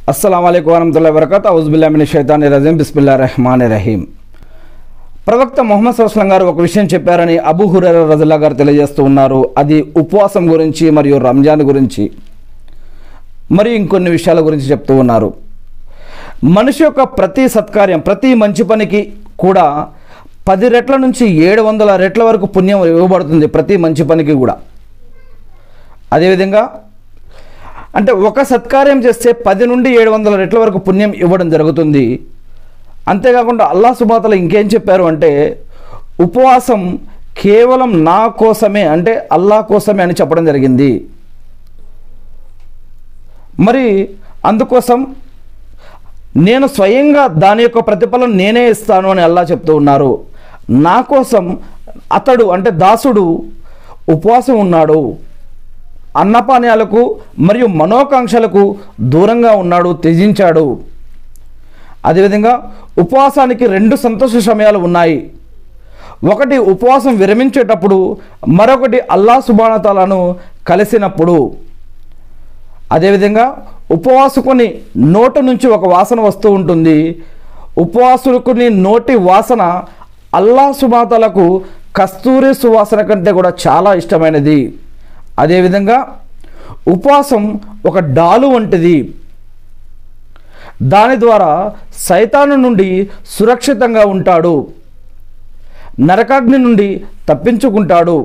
అస్సలం అయికు వరహతుల్లా వరకత్ ఔజుబుల్లామిని షైతాని రజీం బిస్మిల్లా రెహమాన్ రహీం ప్రవక్త మొహమ్మద్ సల్లాం గారు ఒక విషయం చెప్పారని అబూ హురైరా రజల్లా గారు తెలియజేస్తూ ఉన్నారు అది ఉపవాసం గురించి మరియు రంజాన్ గురించి మరియు ఇంకొన్ని విషయాల గురించి చెప్తూ ఉన్నారు మనిషి యొక్క ప్రతి సత్కార్యం ప్రతి మంచి పనికి కూడా పది రెట్ల నుంచి ఏడు వందల రెట్ల వరకు పుణ్యం ఇవ్వబడుతుంది ప్రతి మంచి పనికి కూడా అదేవిధంగా అంటే ఒక సత్కార్యం చేస్తే పది నుండి ఏడు వందల రెట్ల వరకు పుణ్యం ఇవ్వడం జరుగుతుంది అంతేకాకుండా అల్లా సుబాతలు ఇంకేం చెప్పారు అంటే ఉపవాసం కేవలం నా కోసమే అంటే అల్లా కోసమే అని చెప్పడం జరిగింది మరి అందుకోసం నేను స్వయంగా దాని యొక్క ప్రతిఫలం నేనే ఇస్తాను అని అల్లా చెప్తూ ఉన్నారు నా కోసం అతడు అంటే దాసుడు ఉపవాసం ఉన్నాడు అన్నపానీయాలకు మరియు మనోకాంక్షలకు దూరంగా ఉన్నాడు త్యజించాడు అదేవిధంగా ఉపవాసానికి రెండు సంతోష సమయాలు ఉన్నాయి ఒకటి ఉపవాసం విరమించేటప్పుడు మరొకటి అల్లా సుబానతాలను కలిసినప్పుడు అదేవిధంగా ఉపవాసుకుని నోటి నుంచి ఒక వాసన వస్తూ ఉంటుంది ఉపవాసుకుని నోటి వాసన అల్లా సుబాతలకు కస్తూరి సువాసన కంటే కూడా చాలా ఇష్టమైనది అదేవిధంగా ఉపవాసం ఒక డాలు వంటిది దాని ద్వారా సైతాను నుండి సురక్షితంగా ఉంటాడు నరకాగ్ని నుండి తప్పించుకుంటాడు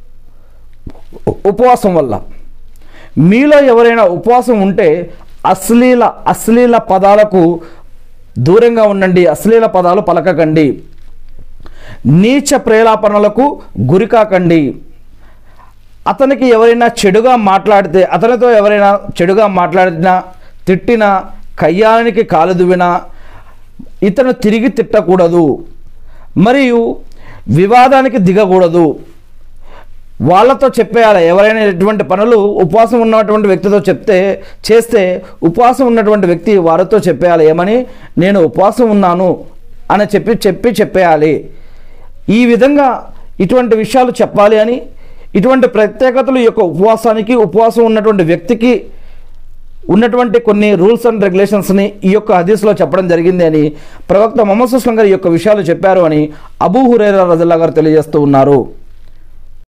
ఉపవాసం వల్ల మీలో ఎవరైనా ఉపవాసం ఉంటే అశ్లీల అశ్లీల పదాలకు దూరంగా ఉండండి అశ్లీల పదాలు పలకకండి నీచ ప్రేలాపనలకు గురికాకండి అతనికి ఎవరైనా చెడుగా మాట్లాడితే అతనితో ఎవరైనా చెడుగా మాట్లాడినా తిట్టినా కయ్యానికి కాలు దువ్వినా ఇతను తిరిగి తిట్టకూడదు మరియు వివాదానికి దిగకూడదు వాళ్ళతో చెప్పేయాలి ఎవరైనా ఎటువంటి పనులు ఉపవాసం ఉన్నటువంటి వ్యక్తితో చెప్తే చేస్తే ఉపవాసం ఉన్నటువంటి వ్యక్తి వారితో చెప్పేయాలి ఏమని నేను ఉపవాసం ఉన్నాను అని చెప్పి చెప్పి చెప్పేయాలి ఈ విధంగా ఇటువంటి విషయాలు చెప్పాలి అని ఇటువంటి ప్రత్యేకతలు ఈ యొక్క ఉపవాసానికి ఉపవాసం ఉన్నటువంటి వ్యక్తికి ఉన్నటువంటి కొన్ని రూల్స్ అండ్ రెగ్యులేషన్స్ని ఈ యొక్క హదీస్లో చెప్పడం జరిగింది అని ప్రవక్త మొహమ్మద్ సుస్లం గారు ఈ యొక్క విషయాలు చెప్పారు అని అబూ హురేరా రజల్లా గారు తెలియజేస్తూ ఉన్నారు